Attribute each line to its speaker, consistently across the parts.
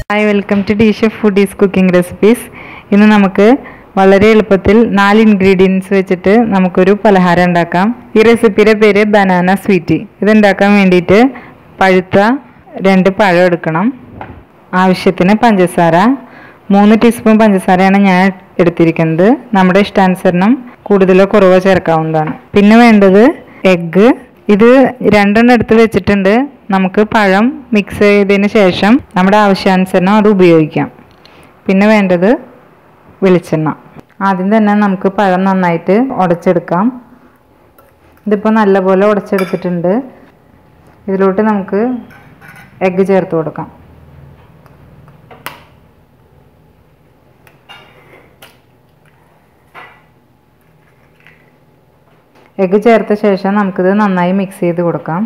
Speaker 1: hi welcome to the chef foodies cooking recipes ഇന്ന് നമുക്ക് വളരെ എളുപ്പത്തിൽ നാല് ഇൻഗ്രീഡിയൻസ് വെച്ചിട്ട് നമുക്കൊരു പലഹാരം ഉണ്ടാക്കാം ഈ റെസിപ്പിയുടെ പേര് ബനാന സ്വീറ്റ് ഇതുണ്ടാക്കാൻ വേണ്ടിയിട്ട് പഴുത്ത രണ്ട് പഴം എടുക്കണം ആവശ്യത്തിന് പഞ്ചസാര മൂന്ന് ടീസ്പൂൺ പഞ്ചസാരയാണ് ഞാൻ എടുത്തിരിക്കുന്നത് നമ്മുടെ ഇഷ്ടാനുസരണം കൂടുതലോ കുറവോ ചേർക്കാവുന്നതാണ് പിന്നെ വേണ്ടത് എഗ്ഗ് ഇത് രണ്ടെണ്ണം എടുത്ത് വെച്ചിട്ടുണ്ട് നമുക്ക് പഴം മിക്സ് ചെയ്തതിന് ശേഷം നമ്മുടെ ആവശ്യാനുസരണം അത് ഉപയോഗിക്കാം പിന്നെ വേണ്ടത് വെളിച്ചെണ്ണ ആദ്യം തന്നെ നമുക്ക് പഴം നന്നായിട്ട് ഉടച്ചെടുക്കാം ഇതിപ്പോൾ നല്ലപോലെ ഉടച്ചെടുത്തിട്ടുണ്ട് ഇതിലോട്ട് നമുക്ക് എഗ്ഗ് ചേർത്ത് കൊടുക്കാം എഗ്ഗ് ചേർത്ത ശേഷം നമുക്കിത് നന്നായി മിക്സ് ചെയ്ത് കൊടുക്കാം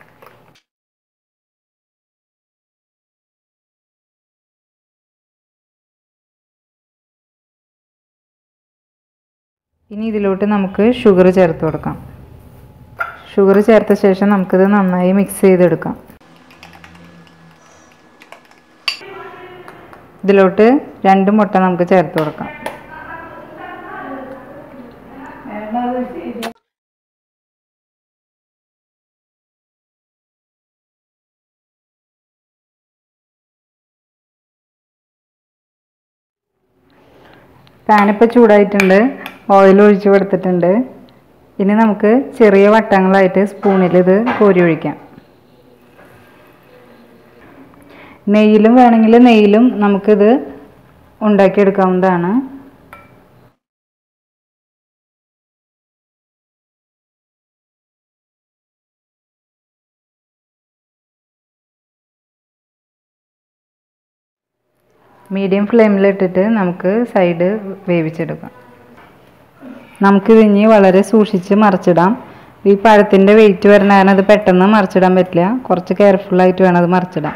Speaker 1: ഇനി ഇതിലോട്ട് നമുക്ക് ഷുഗർ ചേർത്ത് കൊടുക്കാം ഷുഗർ ചേർത്ത ശേഷം നമുക്കിത് നന്നായി മിക്സ് ചെയ്തെടുക്കാം ഇതിലോട്ട് രണ്ട് മുട്ട നമുക്ക് ചേർത്ത് കൊടുക്കാം പാനിപ്പോൾ ചൂടായിട്ടുണ്ട് ഓയിൽ ഒഴിച്ച് കൊടുത്തിട്ടുണ്ട് ഇനി നമുക്ക് ചെറിയ വട്ടങ്ങളായിട്ട് സ്പൂണിൽ ഇത് കോരി ഒഴിക്കാം നെയ്യിലും വേണമെങ്കിൽ നെയ്യിലും നമുക്കിത് ഉണ്ടാക്കിയെടുക്കാവുന്നതാണ് മീഡിയം ഫ്ലെയിമിലിട്ടിട്ട് നമുക്ക് സൈഡ് വേവിച്ചെടുക്കാം നമുക്കിത് ഇനി വളരെ സൂക്ഷിച്ച് മറിച്ചിടാം ഈ പഴത്തിൻ്റെ വെയിറ്റ് വരുന്ന കാരണം അത് പെട്ടെന്ന് മറിച്ചിടാൻ പറ്റില്ല കുറച്ച് കെയർഫുള്ളായിട്ട് വേണം അത് മറിച്ചിടാൻ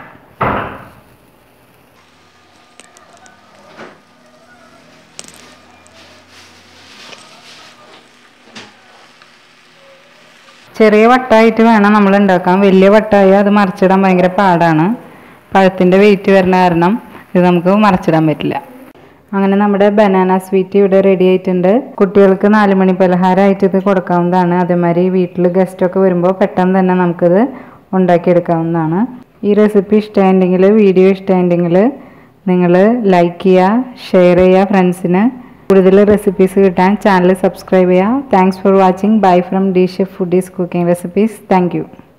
Speaker 1: ചെറിയ വട്ടമായിട്ട് വേണം നമ്മൾ ഉണ്ടാക്കാൻ വലിയ വട്ടമായി അത് മറിച്ചിടാൻ ഭയങ്കര പാടാണ് പഴത്തിൻ്റെ വെയിറ്റ് വരുന്ന കാരണം ഇത് നമുക്ക് മറച്ചിടാൻ പറ്റില്ല അങ്ങനെ നമ്മുടെ ബനാന സ്വീറ്റ് ഇവിടെ റെഡി ആയിട്ടുണ്ട് കുട്ടികൾക്ക് നാല് മണി പലഹാരമായിട്ട് ഇത് കൊടുക്കാവുന്നതാണ് അതേമാതിരി വീട്ടിൽ ഗസ്റ്റൊക്കെ വരുമ്പോൾ പെട്ടെന്ന് തന്നെ നമുക്കിത് ഉണ്ടാക്കിയെടുക്കാവുന്നതാണ് ഈ റെസിപ്പി ഇഷ്ടമായിട്ടുണ്ടെങ്കിൽ വീഡിയോ ഇഷ്ടമായിട്ടുണ്ടെങ്കിൽ നിങ്ങൾ ലൈക്ക് ചെയ്യുക ഷെയർ ചെയ്യുക ഫ്രണ്ട്സിന് കൂടുതൽ റെസിപ്പീസ് കിട്ടാൻ ചാനൽ സബ്സ്ക്രൈബ് ചെയ്യുക thanks for watching bye from the chef foodies cooking recipes thank